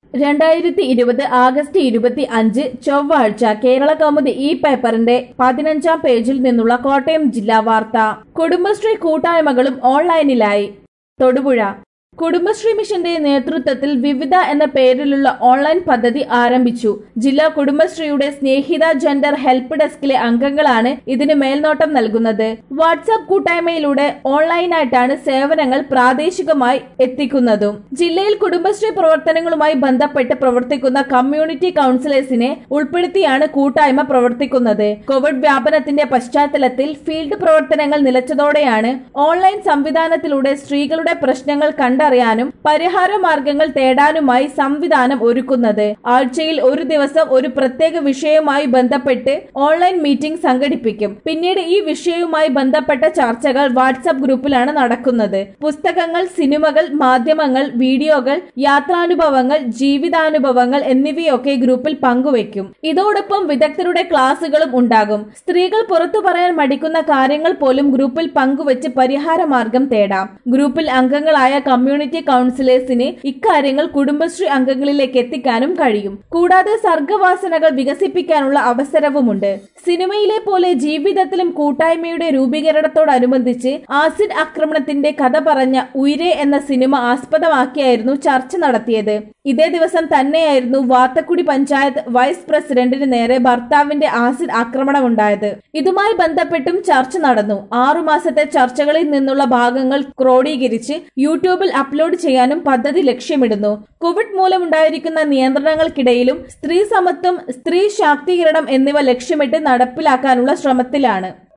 രണ്ടായിരത്തി ഇരുപത് ആഗസ്റ്റ് ഇരുപത്തി അഞ്ച് ചൊവ്വാഴ്ച കേരള കൗമുദി ഈ പേപ്പറിന്റെ പതിനഞ്ചാം പേജിൽ നിന്നുള്ള കോട്ടയം ജില്ലാ വാർത്ത കുടുംബശ്രീ കൂട്ടായ്മകളും ഓൺലൈനിലായി തൊടുപുഴ കുടുംബശ്രീ മിഷന്റെ നേതൃത്വത്തിൽ വിവിധ എന്ന പേരിലുള്ള ഓൺലൈൻ പദ്ധതി ആരംഭിച്ചു ജില്ലാ കുടുംബശ്രീയുടെ സ്നേഹിത ജെൻഡർ ഹെൽപ്പ് ഡെസ്കിലെ അംഗങ്ങളാണ് ഇതിന് മേൽനോട്ടം നൽകുന്നത് വാട്സാപ്പ് കൂട്ടായ്മയിലൂടെ ഓൺലൈനായിട്ടാണ് സേവനങ്ങൾ പ്രാദേശികമായി എത്തിക്കുന്നതും ജില്ലയിൽ കുടുംബശ്രീ പ്രവർത്തനങ്ങളുമായി ബന്ധപ്പെട്ട് പ്രവർത്തിക്കുന്ന കമ്മ്യൂണിറ്റി കൌൺസിലേഴ്സിനെ ഉൾപ്പെടുത്തിയാണ് കൂട്ടായ്മ പ്രവർത്തിക്കുന്നത് കോവിഡ് വ്യാപനത്തിന്റെ പശ്ചാത്തലത്തിൽ ഫീൽഡ് പ്രവർത്തനങ്ങൾ നിലച്ചതോടെയാണ് ഓൺലൈൻ സംവിധാനത്തിലൂടെ സ്ത്രീകളുടെ പ്രശ്നങ്ങൾ കണ്ടറിയാനും പരിഹാര മാർഗങ്ങൾ തേടാനുമായി സംവിധാനം ഒരുക്കുന്നത് ആഴ്ചയിൽ ഒരു ദിവസം ഒരു പ്രത്യേക വിഷയവുമായി ബന്ധപ്പെട്ട് ഓൺലൈൻ മീറ്റിംഗ് സംഘടിപ്പിക്കും പിന്നീട് ഈ വിഷയവുമായി ബന്ധപ്പെട്ട ചർച്ചകൾ വാട്സാപ്പ് ഗ്രൂപ്പിലാണ് നടക്കുന്നത് പുസ്തകങ്ങൾ സിനിമകൾ മാധ്യമങ്ങൾ വീഡിയോകൾ യാത്രാനുഭവങ്ങൾ ജീവിതാനുഭവങ്ങൾ എന്നിവയൊക്കെ ഗ്രൂപ്പിൽ പങ്കുവയ്ക്കും ഇതോടൊപ്പം വിദഗ്ധരുടെ ക്ലാസുകളും ഉണ്ടാകും സ്ത്രീകൾ പുറത്തു പറയാൻ മടിക്കുന്ന കാര്യങ്ങൾ പോലും ഗ്രൂപ്പിൽ പങ്കുവച്ച് പരിഹാര മാർഗം തേടാം ഗ്രൂപ്പിൽ അംഗങ്ങളായ കമ്മ്യൂണിറ്റി കൌൺസിലേഴ്സിന് ഇക്കാര്യങ്ങൾ കുടുംബശ്രീ അംഗങ്ങളിലേക്ക് എത്തിക്കാനും കഴിയും കൂടാതെ സർഗവാസനകൾ വികസിപ്പിക്കാനുള്ള അവസരവുമുണ്ട് സിനിമയിലെ പോലെ ജീവിതത്തിലും കൂട്ടായ്മയുടെ രൂപീകരണത്തോടനുബന്ധിച്ച് ആസിഡ് ആക്രമണത്തിന്റെ കഥ പറഞ്ഞ ഉയരെ എന്ന സിനിമ ആസ്പദമാക്കിയായിരുന്നു ചർച്ച നടത്തിയത് ഇതേ ദിവസം തന്നെയായിരുന്നു വാത്തക്കുടി പഞ്ചായത്ത് വൈസ് പ്രസിഡന്റിന് നേരെ ഭർത്താവിന്റെ ആസിഡ് ആക്രമണമുണ്ടായത് ഇതുമായി ബന്ധപ്പെട്ടും ചർച്ച നടന്നു ആറു മാസത്തെ ചർച്ചകളിൽ നിന്നുള്ള ഭാഗങ്ങൾ ക്രോഡീകരിച്ച് യൂട്യൂബിൽ അപ്ലോഡ് ചെയ്യാനും പദ്ധതി ലക്ഷ്യമിടുന്നു കോവിഡ് മൂലമുണ്ടായിരിക്കുന്ന നിയന്ത്രണങ്ങൾക്കിടയിലും സ്ത്രീ സമത്വം സ്ത്രീ ശാക്തീകരണം എന്നിവ ലക്ഷ്യമിട്ട് നടപ്പിലാക്കാനുള്ള ശ്രമത്തിലാണ്